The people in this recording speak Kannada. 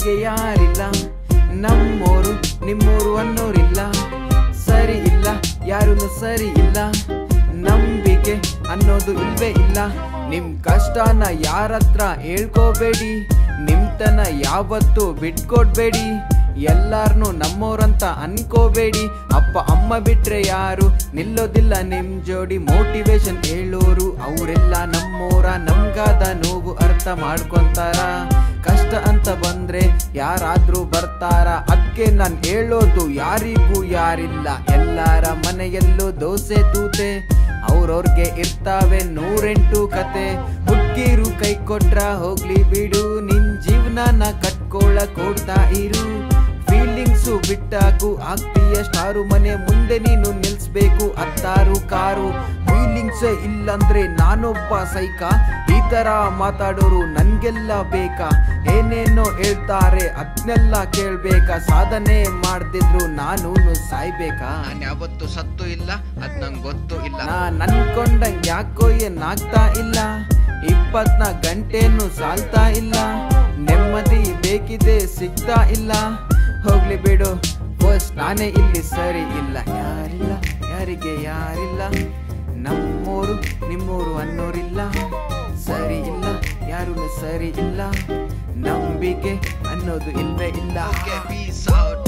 ಯಾರಿಗೆ ಯಾರಿಲ್ಲ ನಮ್ಮೋರು ನಿಮ್ಮೋರು ಅನ್ನೋರಿಲ್ಲ ಸರಿ ಇಲ್ಲ ಯಾರೂ ಸರಿ ಇಲ್ಲ ನಂಬಿಕೆ ಅನ್ನೋದು ಇಲ್ವೇ ಇಲ್ಲ ನಿಮ್ ಕಷ್ಟನ ಯಾರತ್ರ ಹೇಳ್ಕೋಬೇಡಿ ನಿಮ್ತನ ಯಾವತ್ತೂ ಬಿಟ್ಕೊಡ್ಬೇಡಿ ಎಲ್ಲಾರ್ನು ನಮ್ಮೋರಂತ ಅನ್ಕೋಬೇಡಿ ಅಪ್ಪ ಅಮ್ಮ ಬಿಟ್ರೆ ಯಾರು ನಿಲ್ಲೋದಿಲ್ಲ ನಿಮ್ ಜೋಡಿ ಮೋಟಿವೇಶನ್ ಹೇಳೋರು ಅವರೆಲ್ಲ ನಮ್ಮೋರ ನಮ್ಗಾದ ನೋವು ಅರ್ಥ ಮಾಡ್ಕೊಂತಾರ ಕಷ್ಟ ಅಂತ ಬಂದ್ರೆ ಯಾರಾದ್ರೂ ಬರ್ತಾರ ಅದಕ್ಕೆ ನಾನ್ ಹೇಳೋದು ಯಾರಿಗೂ ಯಾರಿಲ್ಲ ಎಲ್ಲಾರ ಮನೆಯಲ್ಲೂ ದೋಸೆ ತೂತೆ ಅವ್ರವ್ರಿಗೆ ಇರ್ತಾವೆ ನೂರೆಂಟು ಕತೆ ಹುಡ್ಗಿರು ಕೈ ಕೊಟ್ರ ಹೋಗ್ಲಿ ಬಿಡು ನಿನ್ ಜೀವನನ ಕಟ್ಕೊಳಕ್ ಕೊಡ್ತಾ ಇರು ಫೀಲಿಂಗ್ಸು ಬಿಟ್ಟಾಕು ಆಗ್ತೀಯ ಸ್ಟಾರು ಮನೆ ಮುಂದೆ ನೀನು ನಿಲ್ಸ್ಬೇಕು ಹತ್ತಾರು ಕಾರು ಫೀಲಿಂಗ್ಸೇ ಇಲ್ಲಂದ್ರೆ ನಾನೊಬ್ಬ ಸೈಕ ಈ ತರ ಮಾತಾಡೋರು ನನ್ಗೆಲ್ಲ ಬೇಕಾ ಏನೇನೋ ಹೇಳ್ತಾರೆ ಅದ್ನೆಲ್ಲ ಕೇಳ್ಬೇಕಾ ಸಾಧನೆ ಮಾಡ್ತಿದ್ರು ನಾನು ಸಾಯ್ಬೇಕಾ ನಾನು ಯಾವತ್ತು ಸತ್ತು ಇಲ್ಲ ಅದ್ ನಂಗೆ ಗೊತ್ತು ಇಲ್ಲ ನಾನ್ ಅನ್ಕೊಂಡಂಗ್ ಯಾಕೋ ಏನಾಗ್ತಾ ಇಲ್ಲ ಇಪ್ಪತ್ನಾಲ್ಕು ಗಂಟೆನು ಸಾಲ್ತಾ ಇಲ್ಲ ನೆಮ್ಮದಿ ಬೇಕಿದೆ ಸಿಗ್ತಾ ಇಲ್ಲ ಹೋಗ್ಲಿ ಬಿಡು ಫಸ್ಟ್ ನಾನೇ ಇಲ್ಲಿ ಸರಿ ಇಲ್ಲ ಯಾರಿಲ್ಲ ಯಾರಿಗೆ ಯಾರಿಲ್ಲ ನಮ್ಮೋರು ನಿಮ್ಮೋರು ಅನ್ನೋರಿಲ್ಲ ಸರಿ ಇಲ್ಲ ಯಾರೂ ಸರಿ ಇಲ್ಲ ನಂಬಿಕೆ ಅನ್ನೋದು ಇಲ್ವೇ ಇಲ್ಲ Okay, peace out.